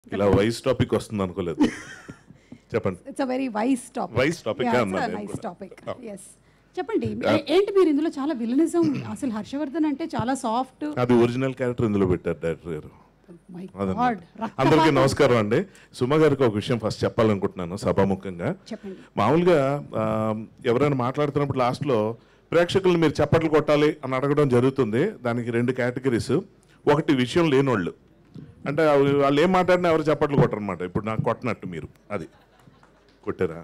ఇలా vice topic వస్తుంది అనుకోలేదు చెప్పండి it's a very wise topic Wise topic ఏ అన్నాను నేను నైస్ కూడా. టాపిక్ ఎస్ చెప్పండి ఏ- ఏంటి మీరు ఇందులో చాలా విలనిజం అసలు హర్షవర్ధన్ అంటే చాలా సాఫ్ట్ అది ఒరిజినల్ క్యారెక్టర్ ఇందులో పెట్టారు డైరెక్టర్ గారు మై అదన్నమాట. గాడ్ అందరికీ నమస్కారం అండి సుమ గారికి ఒక విషయం ఫస్ట్ చెప్పాలనుకుంటున్నాను సభాముఖంగా చెప్పండి మామూలుగా ఆ, ఎవరైనా మాట్లాడుతున్నప్పుడు లాస్ట్లో ప్రేక్షకులు మీరు చప్పట్లు కొట్టాలి అని అడగడం జరుగుతుంది దానికి రెండు కేటగిరీస్ ఒకటి విషయం లేనోళ్ళు అంటే అవి- వాళ్ళు ఏం మాట్లాడినా ఎవరు చప్పట్లు కొట్టరనమాట ఇప్పుడు నాకు కొట్టినట్టు మీరు అది కొట్టారా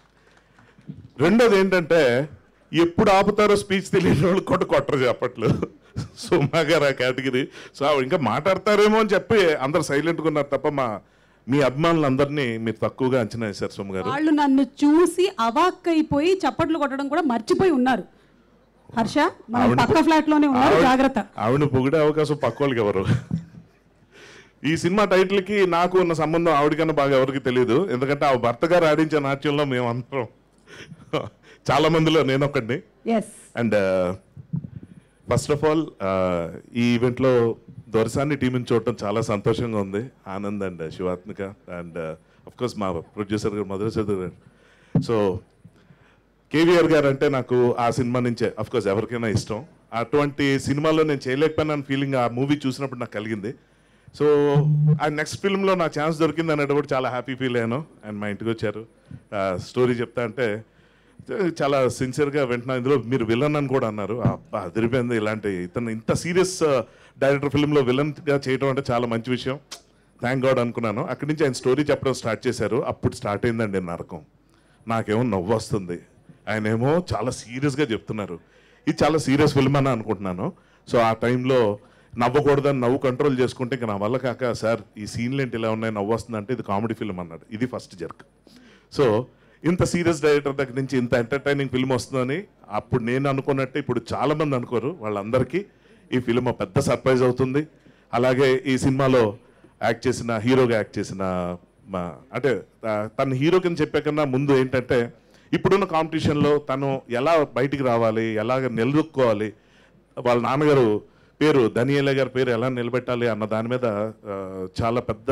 రెండోది ఏంటంటే ఎప్పుడు ఆపుతారో స్పీచ్ తెలియని వాళ్ళు కొట్ట కొట్టరు చెప్పట్లు సుమా గారు ఆ కేటగిరీ సో ఆవిడ ఇంకా మాట్లాడతారేమో అని చెప్పి అందరు సైలెంట్గా ఉన్నారు తప్ప మా మీ అభిమానులందరినీ మీరు తక్కువగా అంచనా వేశారు సుమ గారు వాళ్ళు నన్ను చూసి అవాక్కైపోయి చప్పట్లు కొట్టడం కూడా మర్చిపోయి ఉన్నారు హర్ష మన ఆవిడ- పక్క ఫ్లాట్ లోనే ఉన్నారు ఆవిడ- జాగ్రత్త ఆవిడ పొగిడే అవకాశం పక్క వాళ్ళకి ఎవరు ఈ సినిమా టైటిల్ కి నాకు ఉన్న సంబంధం ఆవిడకన్నా బాగా ఎవరికి తెలియదు ఎందుకంటే ఆ భర్త గారు ఆడించే నాట్యంలో మేము అందరం చాలా మందిలో నేను ఒకడిని yes and first of all ఈ ఈవెంట్లో దొరసాన్ని టీంని చూడటం చాలా సంతోషంగా ఉంది Anand and Shivathmika and of course మా ప్రొడ్యూసర్ గారు మధుర చౌదరి గారు సో కేవీఆర్ గారు అంటే నాకు ఆ సినిమా నుంచే అఫ్ కోర్స్ ఎవరికైనా ఇష్టం అటువంటి సినిమాలో నేను చేయలేకపోయినా ఫీలింగ్ ఆ మూవీ చూసినప్పుడు నాకు కలిగింది సో ఆ నెక్స్ట్ ఫిల్మ్లో నా ఛాన్స్ దొరికింది అనేటప్పుడు చాలా హ్యాపీ ఫీల్ అయ్యాను అండ్ మా ఇంటికి వచ్చారు స్టోరీ చెప్తా అంటే చాలా సిన్సియర్గా వింటున్నా ఇందులో మీరు విలన్ అని కూడా అన్నారు అబ్బా అదిరిపోయింది ఇలాంటి ఇతను ఇంత సీరియస్ డైరెక్టర్ ఫిల్మ్లో విలన్గా చేయడం అంటే చాలా మంచి విషయం థ్యాంక్ గాడ్ అనుకున్నాను అక్కడి నుంచి ఆయన స్టోరీ చెప్పడం స్టార్ట్ చేశారు అప్పుడు స్టార్ట్ అయిందండి నరకం నాకేమో నవ్వు వస్తుంది ఆయన ఏమో చాలా సీరియస్గా చెప్తున్నారు ఇది చాలా సీరియస్ ఫిల్మ్ అని అనుకుంటున్నాను సో ఆ టైంలో నవ్వకూడదని నవ్వు కంట్రోల్ చేసుకుంటే ఇంకా నా వల్ల కాక సార్ ఈ సీన్లు ఏంటి ఇలా ఉన్నాయి నవ్వు వస్తుంది అంటే ఇది కామెడీ ఫిల్మ్ అన్నాడు ఇది ఫస్ట్ జర్క్ సో ఇంత సీరియస్ డైరెక్టర్ దగ్గర నుంచి ఇంత ఎంటర్టైనింగ్ ఫిల్మ్ వస్తుందని అప్పుడు నేను అనుకున్నట్టే ఇప్పుడు చాలా మంది అనుకోరు వాళ్ళందరికీ ఈ ఫిల్మ్ పెద్ద సర్ప్రైజ్ అవుతుంది అలాగే ఈ సినిమాలో యాక్ట్ చేసిన హీరోగా యాక్ట్ చేసిన మా అంటే ఆ, తను హీరో కింద చెప్పే కన్నా ముందు ఏంటంటే ఇప్పుడున్న కాంపిటీషన్లో తను ఎలా బయటికి రావాలి ఎలాగ నిలదొక్కోవాలి వాళ్ళ నాన్నగారు పేరు ధనియేల గారి పేరు ఎలా నిలబెట్టాలి అన్న దాని మీద ఆ, చాలా పెద్ద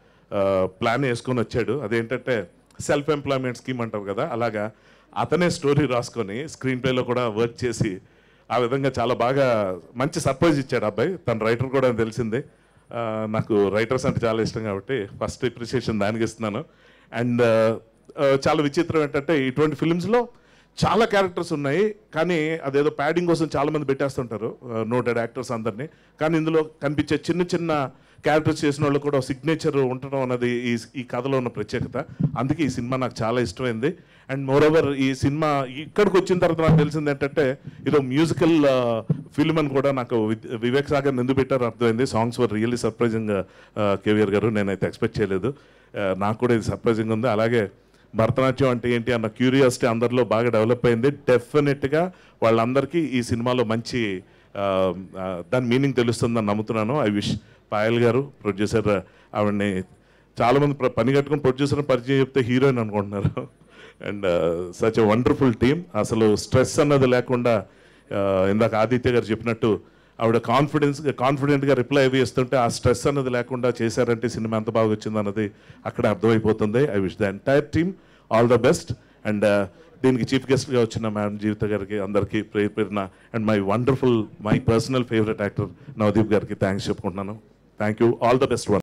ప్లాన్ వేసుకొని వచ్చాడు అదేంటంటే సెల్ఫ్ ఎంప్లాయ్మెంట్ స్కీమ్ అంటారు కదా అలాగా అతనే స్టోరీ రాసుకొని స్క్రీన్ ప్లేలో కూడా వర్క్ చేసి ఆ విధంగా చాలా బాగా మంచి సర్ప్రైజ్ ఇచ్చాడు అబ్బాయి తన రైటర్ కూడా అని తెలిసిందే ఆ, నాకు రైటర్స్ అంటే చాలా ఇష్టం కాబట్టి ఫస్ట్ అప్రిసియేషన్ దానికి ఇస్తున్నాను అండ్ చాలా విచిత్రం ఏంటంటే ఇటువంటి ఫిల్మ్స్లో చాలా క్యారెక్టర్స్ ఉన్నాయి కానీ అదేదో ప్యాడింగ్ కోసం చాలా మంది పెట్టేస్తుంటారు నోటెడ్ యాక్టర్స్ అందరినీ కానీ ఇందులో కనిపించే చిన్న చిన్న క్యారెక్టర్స్ చేసిన వాళ్ళు కూడా సిగ్నేచర్ ఉండటం అన్నది ఈ ఈ కథలో ఉన్న ప్రత్యేకత అందుకే ఈ సినిమా నాకు చాలా ఇష్టమైంది అండ్ మోర్ ఓవర్ ఈ సినిమా ఇక్కడికి వచ్చిన తర్వాత నాకు తెలిసింది ఏంటంటే ఇది మ్యూజికల్ ఫిల్మ్ అని కూడా నాకు వి- వివేక్ సాగర్ ఎందుకు పెట్టారో అర్థమైంది songs were really surprising KVR గారు నేనైతే ఎక్స్పెక్ట్ చేయలేదు ఆ, నాకు కూడా ఇది సర్ప్రైజింగ్ ఉంది అలాగే భరతనాట్యం అంటే ఏంటి అన్న క్యూరియాసిటీ అందరిలో బాగా డెవలప్ అయింది డెఫినెట్గా వాళ్ళందరికీ ఈ సినిమాలో మంచి ఆ, ఆ, దాని మీనింగ్ తెలుస్తుందని నమ్ముతున్నాను ఐ విష్ పాయల్ గారు ప్రొడ్యూసర్ ఆవిడని చాలామంది ప్ర- పని కట్టుకుని ప్రొడ్యూసర్ పరిచయం చెప్తే హీరోయిన్ అనుకుంటున్నారు and such a wonderful team అసలు స్ట్రెస్ అన్నది లేకుండా ఆ, ఇందాక ఆదిత్య గారు చెప్పినట్టు ఆవిడ కాన్ఫిడెన్స్ కాన్ఫిడెంట్గా రిప్లై అవి ఇస్తుంటే ఆ స్ట్రెస్ అన్నది లేకుండా చేశారంటే సినిమా ఎంత బాగా వచ్చింది అన్నది అక్కడ అర్థమైపోతుంది I wish the entire team all the best and దీనికి చీఫ్ గెస్ట్గా వచ్చిన మ్యామ్ జీవిత గారికి అందరికీ పేరు పేరున and my wonderful my personal favourite actor Navdeep గారికి థ్యాంక్స్ చెప్పుకుంటున్నాను thank you all the best one